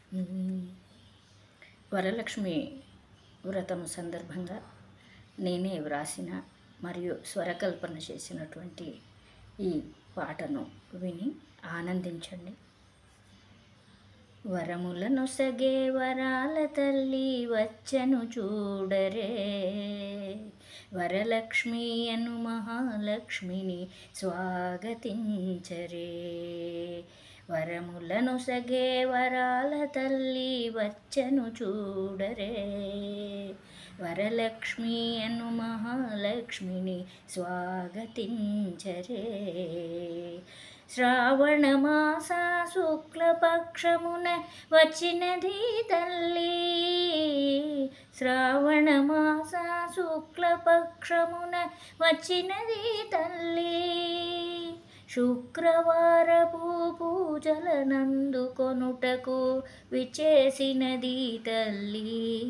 మ్మ్. వరలక్ష్మి వ్రతం సందర్భంగా నేనే వ్రాసిన మరియు స్వరకల్పన చేసినటువంటి ఈ పాటను విని ఆనందించండి వరములను సగే వరాల తల్లి వచ్చను చూడరే వరలక్ష్మి అను మహాలక్ష్మిని స్వాగతించరే వరములను సగే వరాల తల్లి వచ్చను చూడరే వరలక్ష్మి అను మహాలక్ష్మిని స్వాగతించరే శ్రావణ మాస శుక్లపక్షమున వచ్చినది తల్లి శ్రావణ మాస శుక్లపక్షమున వచ్చినది తల్లి శుక్రవారపు పూజలనందుకొనుటకు విచ్చేసినది తల్లి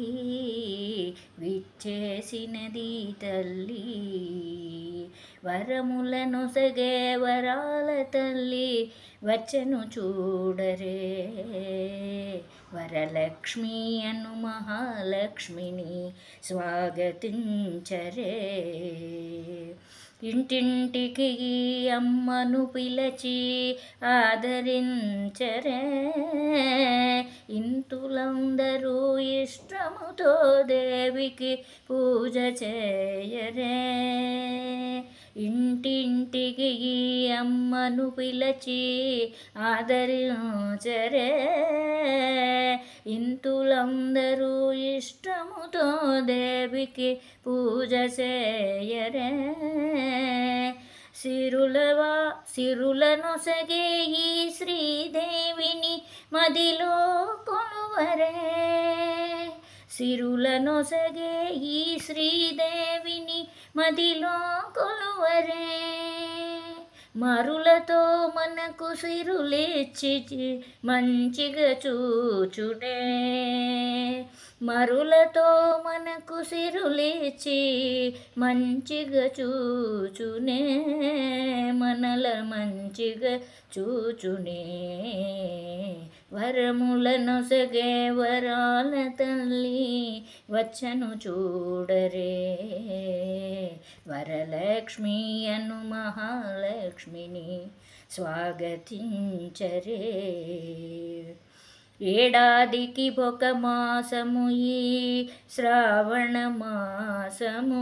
విచ్చేసినది తల్లి వరములను సగే వరాల తల్లి వచ్చను చూడరే వరలక్ష్మి అను మహాలక్ష్మిని స్వాగతించరే ఇంటింటికి ఈ అమ్మను పిలచి ఆదరించరే ఇంతులందరూ ఇష్టముతో దేవికి పూజ చేయరే ఇంటింటికి ఈ అమ్మను పిలచి ఆదరించరే ఇంతులందరూ ఇష్టముతో దేవికి పూజ చేయరే సిరులవా సిరులను సగే ఈ శ్రీదేవిని మదిలో కొలువరే సిరులను సగే ఈ శ్రీదేవిని మదిలో కొలువరే మరులతో మనకు సిరులిచ్చి మంచిగా చూచునే మరులతో మనకు సిరులిచ్చి మంచిగా చూచునే మనల మంచిగా చూచునే వరములను సగే వరాల తల్లి వచ్చను చూడరే వరలక్ష్మి అను మహాలక్ష్మిని స్వాగతించరే ఏడాదికి ఒక మాసము ఈ శ్రావణ మాసము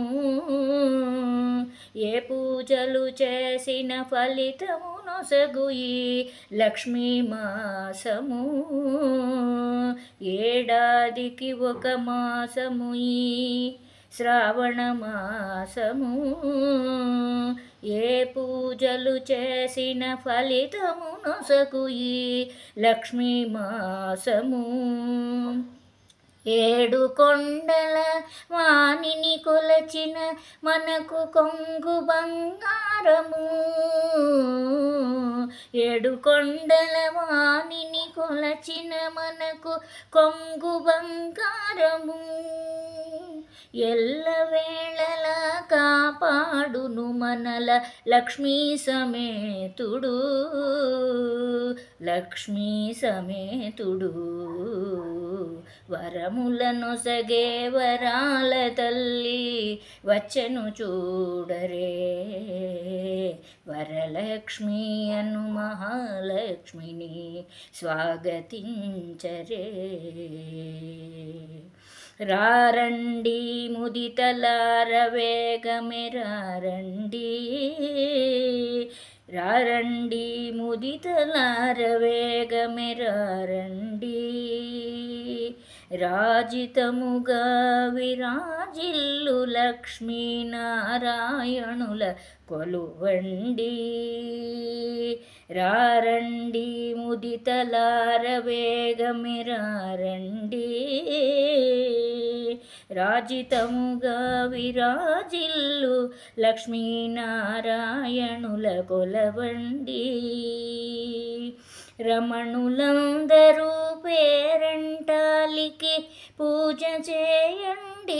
ఏ పూజలు చేసిన ఫలితము నొసగు ఈ లక్ష్మీ మాసము ఏడాదికి ఒక మాసము ఈ శ్రావణ మాసము ఏ పూజలు చేసిన ఫలితము నొసగు ఈ లక్ష్మీ మాసము ఏడు కొండల వాణిని కొలచిన మనకు కొంగు బంగారము ఏడు కొండల వాణిని కొలచిన మనకు కొంగు బంగారము ఎల్లవేళలా కాపాడును మనల లక్ష్మీ సమేతుడు లక్ష్మీ సమేతుడు వరములను సగే వరాల తల్లి వచ్చను చూడరే వరలక్ష్మి అను మహాలక్ష్మిని స్వాగతించరే రారండి ముదితలార వేగమే రారండి రారండి ముదితలార వేగమే రారండి రాజితముగా విరాజిల్లు లక్ష్మీనారాయణుల కొలువండి రారండి ముదితలార వేగమి రారండి రాజితముగా విరాజిల్లు లక్ష్మీనారాయణుల కొలవండి రమణులందరూ పేరంటాలికి పూజ చేయండి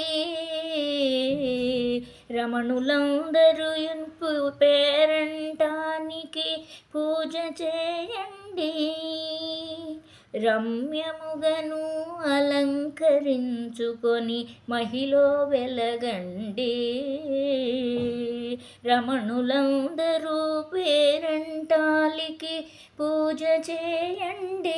రమణులందరూ ఇంపు పేరంటానికి పూజ చేయండి రమ్యముగను అలంకరించుకొని మహిలో వెలగండి రమణులందరూ పేరంటాలికి పూజ చేయండి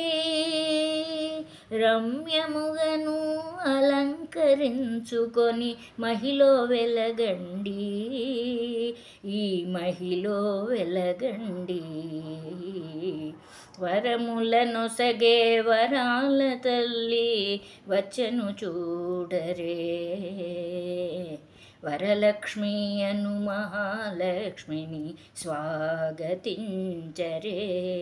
రమ్యముగను అలంకరించుకొని మహిలో వెలగండి ఈ మహిలో వెలగండి వరములను సగే వరాల తల్లి వచ్చను చూడరే వరలక్ష్మి అను మహాలక్ష్మిని స్వాగతించరే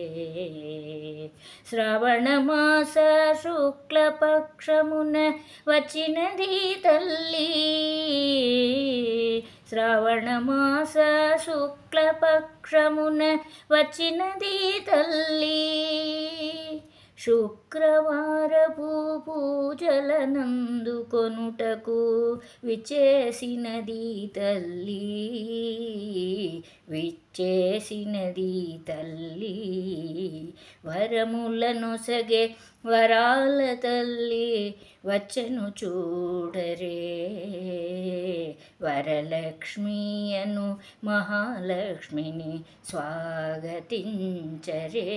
శ్రవణమాస శుక్లపక్షమున వచ్చినది తల్లి శ్రవణమాస శుక్లపక్షమున వచ్చినది తల్లి శుక్రవారపు పూజలనందుకొనుటకు విచేసినది తల్లి విచ్చేసినది తల్లి వరములను సగే వరాల తల్లి వచ్చను చూడరే వరలక్ష్మి అను మహాలక్ష్మిని స్వాగతించరే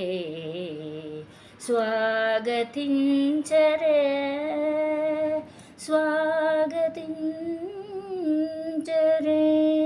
స్వాగతించరే స్వాగతించరే